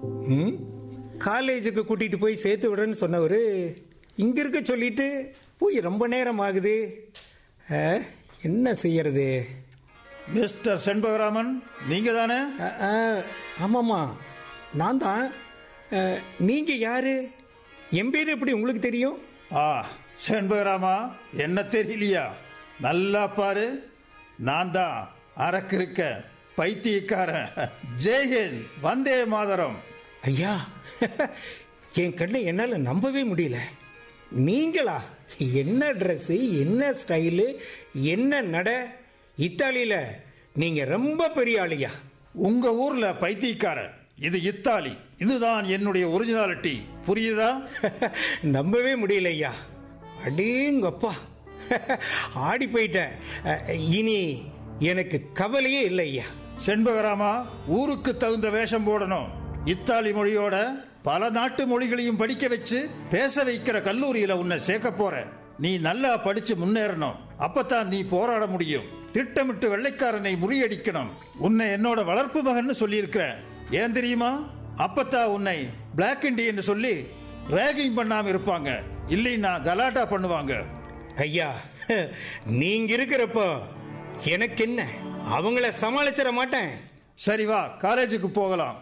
ம் காலேஜுக்கு கூட்டிட்டு போய் சேர்த்து விடுறேன்னு சொன்னவர் இங்க இருக்க சொல்லிட்டு போய் ரொம்ப நேரம் ஆகுது ஆ, என்ன செய்யறது மிஸ்டர் செண்பகராமன் நீங்க தானே ஆ, ஆ, ஆமாம்மா நான் தான் ஆ, நீங்க யாரு என் பேர் எப்படி உங்களுக்கு தெரியும் ஆ செண்பகராமா என்ன தெரியலையா நல்லா பாரு நான் தான் அரக்கிருக்க பைத்தியக்காரன் ஜெய்ஹிந்த் வந்தே மாதரம் ஐயா என் கண்ணை என்னால் நம்பவே முடியல நீங்களா என்ன ட்ரெஸ்ஸு என்ன ஸ்டைலு என்ன நட இத்தாலியில நீங்க ரொம்ப பெரிய ஆளியா உங்க ஊர்ல பைத்தியக்காரன் இது இத்தாலி இதுதான் என்னுடைய ஒரிஜினாலிட்டி புரியுதா நம்பவே முடியல ஐயா அடேங்கப்பா ஆடி போயிட்டேன் அஹ், இனி எனக்கு கவலையே இல்லை ஐயா செண்பகராமா ஊருக்கு தகுந்த வேஷம் போடணும் இத்தாலி மொழியோட பல நாட்டு மொழிகளையும் படிக்க வச்சு பேச வைக்கிற கல்லூரியில உன்னை சேர்க்க போற நீ நல்லா படிச்சு முன்னேறணும் அப்பதான் நீ போராட முடியும் திட்டமிட்டு வெள்ளைக்காரனை முறியடிக்கணும் உன்னை என்னோட வளர்ப்பு மகன்னு சொல்லியிருக்கிறேன் ஏன் தெரியுமா அப்பத்தான் உன்னை பிளாக் இண்டியன் சொல்லி ரேகிங் பண்ணாம இருப்பாங்க இல்லைன்னா கலாட்டா பண்ணுவாங்க ஐயா நீங்க இருக்கிறப்போ எனக்கு என்ன அவங்கள சமாளிச்சிட மாட்டேன் சரி வா காலேஜுக்கு போகலாம்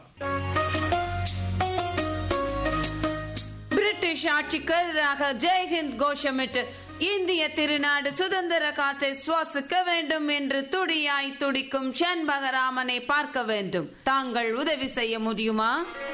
பிரிட்டிஷ் ஆட்சிக்கு எதிராக ஜெய்ஹிந்த் கோஷமிட்டு இந்திய திருநாடு சுதந்திர காற்றை சுவாசிக்க வேண்டும் என்று துடியாய் துடிக்கும் செண்பகராமனை பார்க்க வேண்டும் தாங்கள் உதவி செய்ய முடியுமா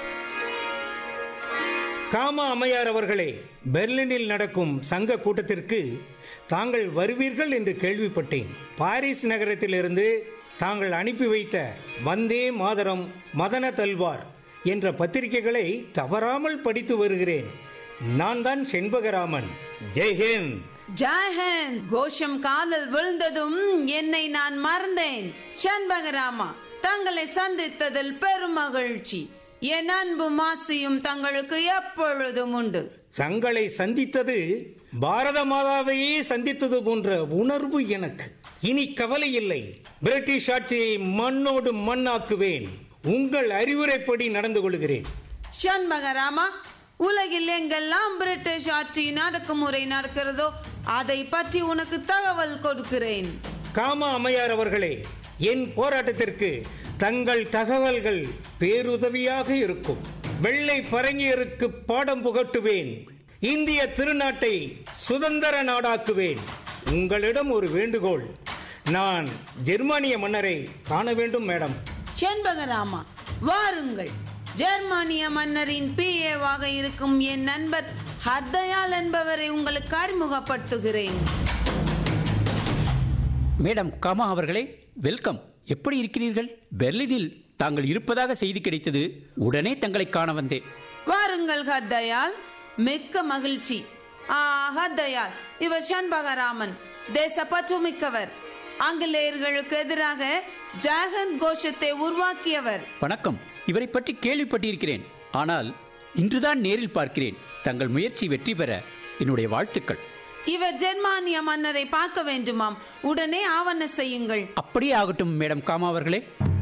காமா அம்மையார் அவர்களே பெர்லினில் நடக்கும் சங்க கூட்டத்திற்கு தாங்கள் வருவீர்கள் என்று கேள்விப்பட்டேன் பாரிஸ் நகரத்திலிருந்து தாங்கள் அனுப்பி வைத்த வந்தே மாதரம் மதன தல்வார் என்ற பத்திரிகைகளை தவறாமல் படித்து வருகிறேன் நான் தான் செண்பகராமன் ஜெய்ஹிந்த் ஜெய்ஹிந்த் கோஷம் காதல் விழுந்ததும் என்னை நான் மறந்தேன் செண்பகராமா தங்களை சந்தித்ததில் பெரும் மகிழ்ச்சி என் அன்பு மாசியும் தங்களுக்கு எப்பொழுதும் உண்டு தங்களை சந்தித்தது பாரத மாதாவையே சந்தித்தது போன்ற உணர்வு எனக்கு இனி கவலை இல்லை பிரிட்டிஷ் ஆட்சியை மண்ணோடு மண்ணாக்குவேன் உங்கள் அறிவுரைப்படி நடந்து கொள்கிறேன் சண்பகராமா உலகில் எங்கெல்லாம் பிரிட்டிஷ் ஆட்சி அடக்குமுறை நடக்கிறதோ அதை பற்றி உனக்கு தகவல் கொடுக்கிறேன் காமா அம்மையார் அவர்களே என் போராட்டத்திற்கு தங்கள் தகவல்கள் பேருதவியாக இருக்கும் வெள்ளை பரங்கியருக்கு பாடம் புகட்டுவேன் இந்திய திருநாட்டை சுதந்திர நாடாக்குவேன் உங்களிடம் ஒரு வேண்டுகோள் நான் ஜெர்மானிய மன்னரை காண வேண்டும் மேடம் செண்பகராமா வாருங்கள் ஜெர்மானிய மன்னரின் பிஏவாக இருக்கும் என் நண்பர் ஹர்தயால் என்பவரை உங்களுக்கு அறிமுகப்படுத்துகிறேன் மேடம் காமா அவர்களே வெல்கம் எப்படி இருக்கிறீர்கள் பெர்லினில் தாங்கள் இருப்பதாக செய்தி கிடைத்தது உடனே தங்களை காண வந்தேன் வாருங்கள் ஹர்தயால் மிக்க மகிழ்ச்சி ஆ ஹர்தயால் இவர் சண்பகராமன் தேசப்பற்று மிக்கவர் ஆங்கிலேயர்களுக்கு எதிராக ஜாகன் கோஷத்தை உருவாக்கியவர் வணக்கம் இவரை பற்றி கேள்விப்பட்டிருக்கிறேன் ஆனால் இன்றுதான் நேரில் பார்க்கிறேன் தங்கள் முயற்சி வெற்றி பெற என்னுடைய வாழ்த்துக்கள் இவர் ஜெர்மானிய மன்னரை பார்க்க வேண்டுமாம் உடனே ஆவண செய்யுங்கள் அப்படியே ஆகட்டும் மேடம் காமா அவர்களே